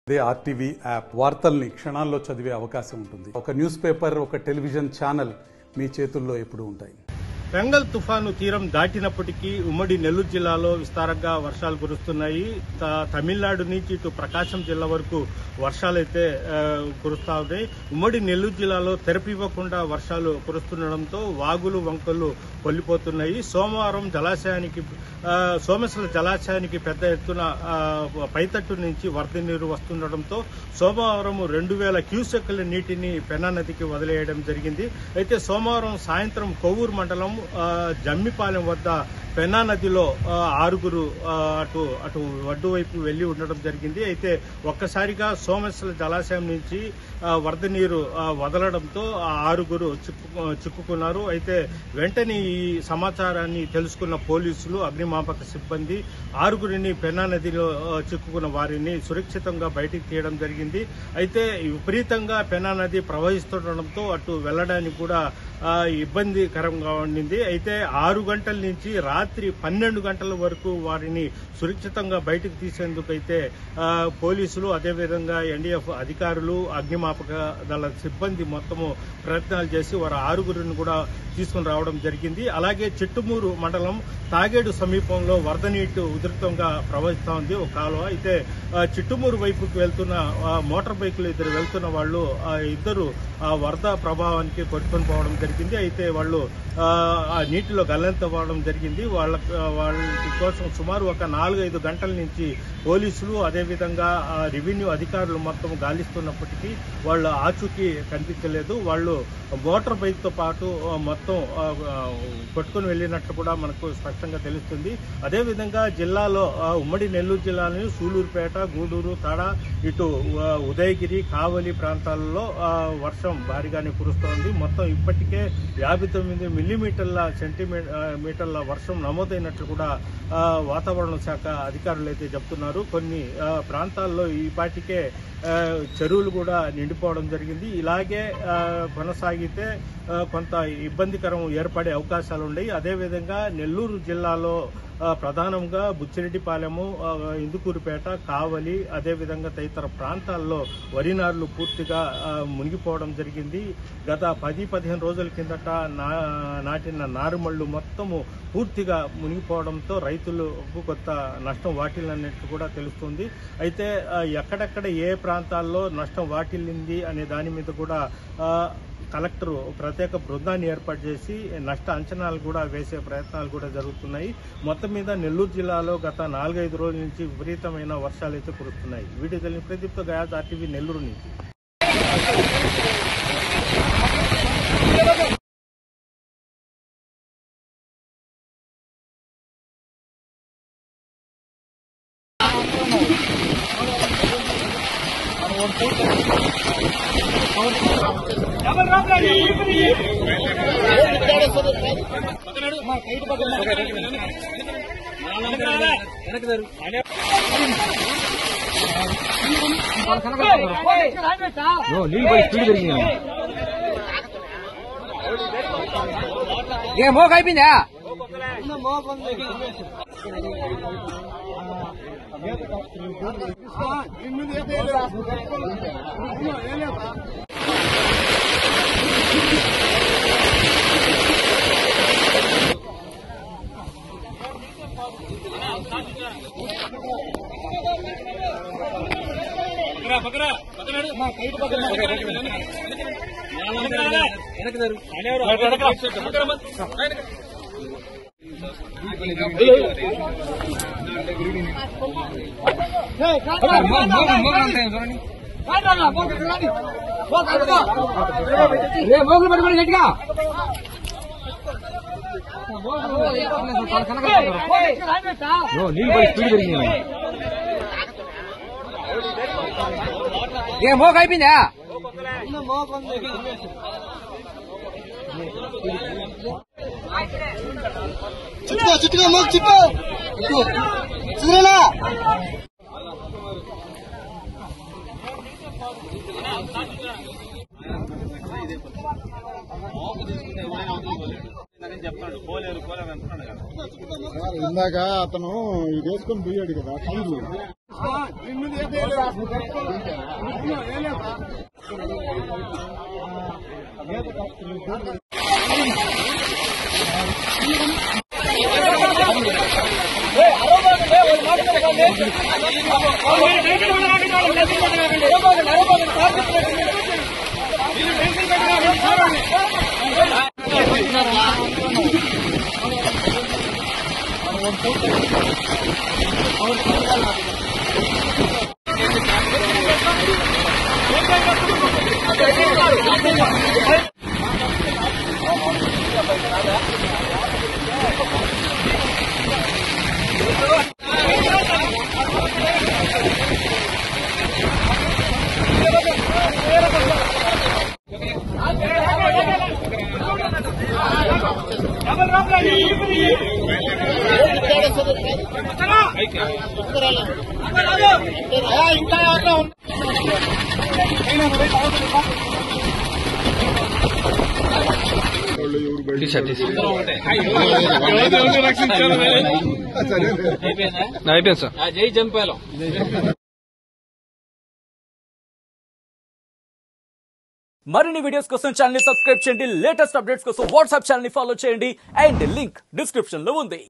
అదే RTV app వార్తల్ని క్షణాల్లో చదివే అవకాశం ఉంటుంది ఒక న్యూస్ పేపర్ ఒక టెలివిజన్ ఛానల్ మీ చేతుల్లో ఎప్పుడూ ఉంటాయి బెంగల్ తుఫాను తీరం దాటినప్పటికీ ఉమ్మడి నెల్లూరు జిల్లాలో విస్తారంగా వర్షాలు కురుస్తున్నాయి త- తమిళనాడు నుంచి ఇటు ప్రకాశం జిల్లా వరకు వర్షాలైతే ఆ, కురుస్తా ఉన్నాయి ఉమ్మడి నెల్లూరు జిల్లాలో తెరపివ్వకుండా వర్షాలు కురుస్తుండడంతో వాగులు వంకలు పొల్లిపోతున్నాయి సోమవారం జలాశయానికి ఆ, సోమశిల జలాశయానికి పెద్ద ఎత్తున ఆ, పైతట్టు నుంచి వరద నీరు వస్తుండటంతో సోమవారం రెండు వేల క్యూసెక్కుల నీటిని పెన్నా నదికి వదిలేయడం జరిగింది అయితే సోమవారం సాయంత్రం కొవ్వూరు మండలం ఆ, జమ్మిపాలెం వద్ద పెన్నా నదిలో ఆ, ఆరుగురు ఆ, అటు అటు ఒడ్డు వైపు వెళ్లి ఉండడం జరిగింది అయితే ఒక్కసారిగా సోమశిల జలాశయం నుంచి ఆ, వరద నీరు ఆ, వదలడంతో ఆ ఆరుగురు చిక్కు చిక్కుకున్నారు అయితే వెంటనే ఈ సమాచారాన్ని తెలుసుకున్న పోలీసులు అగ్నిమాపక సిబ్బంది ఆరుగురిని పెన్నా నదిలో ఆ, చిక్కుకున్న వారిని సురక్షితంగా బయటికి తీయడం జరిగింది అయితే విపరీతంగా పెన్నా నది ప్రవహిస్తుండటంతో అటు వెళ్లడానికి కూడా ఆ, ఇబ్బందికరంగా ఉండింది అయితే ఆరు గంటల నుంచి రాత్రి పన్నెండు గంటల వరకు వారిని సురక్షితంగా బయటకు తీసేందుకు అయితే ఆ, పోలీసులు అదేవిధంగా ఎన్డీఎఫ్ అధికారులు అగ్నిమాపక దళ సిబ్బంది మొత్తము ప్రయత్నాలు చేసి వారు ఆరుగురిని కూడా తీసుకుని రావడం జరిగింది అలాగే చిట్టుమూరు మండలం తాగేడు సమీపంలో వరద నీటి ఉధృతంగా ప్రవహిస్తూ ఉంది ఒక కాలువ అయితే ఆ, చిట్టుమూరు వైపుకి వెళ్తున్న ఆ, మోటార్ బైకులు ఇద్దరు వెళ్తున్న వాళ్ళు ఆ, ఇద్దరు ఆ వరద ప్రభావానికి కొట్టుకొని పోవడం జరిగింది అయితే వాళ్ళు ఆ, ఆ నీటిలో గల్లంతవ్వడం జరిగింది వాళ్ళ వాళ్ళ కోసం సుమారు ఒక నాలుగైదు గంటల నుంచి పోలీసులు అదేవిధంగా ఆ, రెవెన్యూ అధికారులు మొత్తం గాలిస్తున్నప్పటికీ వాళ్ళ ఆచూకీ కనిపించలేదు వాళ్ళు మోటార్ బైక్ తో పాటు ఆ, మొత్తం ఆ, ఆ, కొట్టుకుని వెళ్ళినట్లు కూడా మనకు స్పష్టంగా తెలుస్తుంది అదేవిధంగా జిల్లాలో ఆ, ఉమ్మడి నెల్లూరు జిల్లాలోని సూలూరుపేట గూడూరు తడ ఇటు ఆ, ఉదయగిరి కావలి ప్రాంతాలలో ఆ, వర్షం భారీగానే కురుస్తోంది మొత్తం ఇప్పటికే యాభై తొమ్మిది మిల్లీమీటర్ల సెంటీమీ ఆ, మీటర్ల వర్షం నమోదైనట్లు కూడా ఆ, వాతావరణ శాఖ అధికారులు అయితే చెప్తున్నారు కొన్ని ఆ, ప్రాంతాల్లో ఈ పాటికే ఆ, చెరువులు కూడా నిండిపోవడం జరిగింది ఇలాగే ఆ, కొనసాగితే ఆ, కొంత ఇబ్బందికరం ఏర్పడే అవకాశాలు ఉన్నాయి అదేవిధంగా నెల్లూరు జిల్లాలో ఆ, ప్రధానంగా బుచ్చిరెడ్డిపాలెము ఆ, ఇందుకూరుపేట కావలి అదేవిధంగా తదితర ప్రాంతాల్లో వరి నారులు పూర్తిగా ఆ, మునిగిపోవడం జరిగింది గత పది పదిహేను రోజుల కిందట నా నాటిన నారుమళ్లు మొత్తము పూర్తిగా మునిగిపోవడంతో రైతులకు కొంత నష్టం వాటిల్లన్నట్టు కూడా తెలుస్తుంది అయితే ఆ, ఎక్కడెక్కడ ఏ ప్రాంతాల్లో నష్టం వాటిల్లింది అనే దాని మీద కూడా ఆ, కలెక్టర్ ప్రత్యేక బృందాన్ని ఏర్పాటు చేసి నష్ట అంచనాలు కూడా వేసే ప్రయత్నాలు కూడా జరుగుతున్నాయి మొత్తం మీద నెల్లూరు జిల్లాలో గత నాలుగైదు రోజుల నుంచి విపరీతమైన వర్షాలు అయితే కురుస్తున్నాయి వీడియో తెలియని ప్రదీప్తో గయాజ్ ఆర్టీవీ నెల్లూరు నుంచి ఏ మోక అయిపోయిందా మోగులు పట్టుకోండి గట్టిగా నీళ్ళు పడి స్పీడ్ పెరిగింది ఏ మోక అయిపోయిందా చుట్టుకో చుట్టుకో మోగు చుట్టూ సురేనా ఇందాక అతను ఇది వేసుకొని పోయాడు కదా టైర్లు అయిపోయింది సార్ జై జంపాలం మరిన్ని వీడియోస్ కోసం ఛానల్ ని సబ్స్క్రైబ్ చేయండి లేటెస్ట్ అప్డేట్స్ కోసం వాట్సాప్ ఛానల్ ని ఫాలో చేయండి అండ్ లింక్ డిస్క్రిప్షన్ లో ఉంది